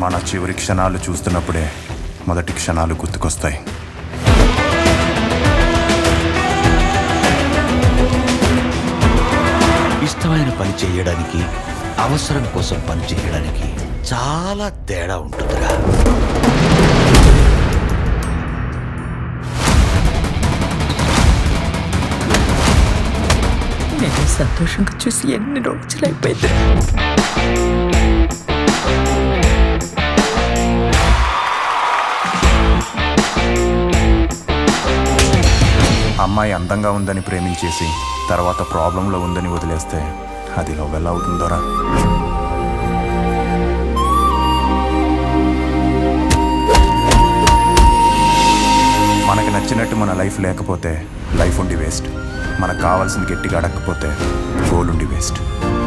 మన చివరి క్షణాలు చూస్తున్నప్పుడే మొదటి క్షణాలు గుర్తుకొస్తాయి ఇష్టమైన పని చేయడానికి అవసరం కోసం పని చేయడానికి చాలా తేడా ఉంటుందిరా నేను సంతోషంగా చూసి ఎన్ని రోజులు అయిపోయింది అమ్మాయి అందంగా ఉందని ప్రేమించేసి తర్వాత ప్రాబ్లంలో ఉందని వదిలేస్తే అది లవ్ ఎలా అవుతుందోరా మనకి నచ్చినట్టు మన లైఫ్ లేకపోతే లైఫ్ ఉండి వేస్ట్ మనకు కావాల్సింది గట్టిగా అడగకపోతే గోల్ ఉండి వేస్ట్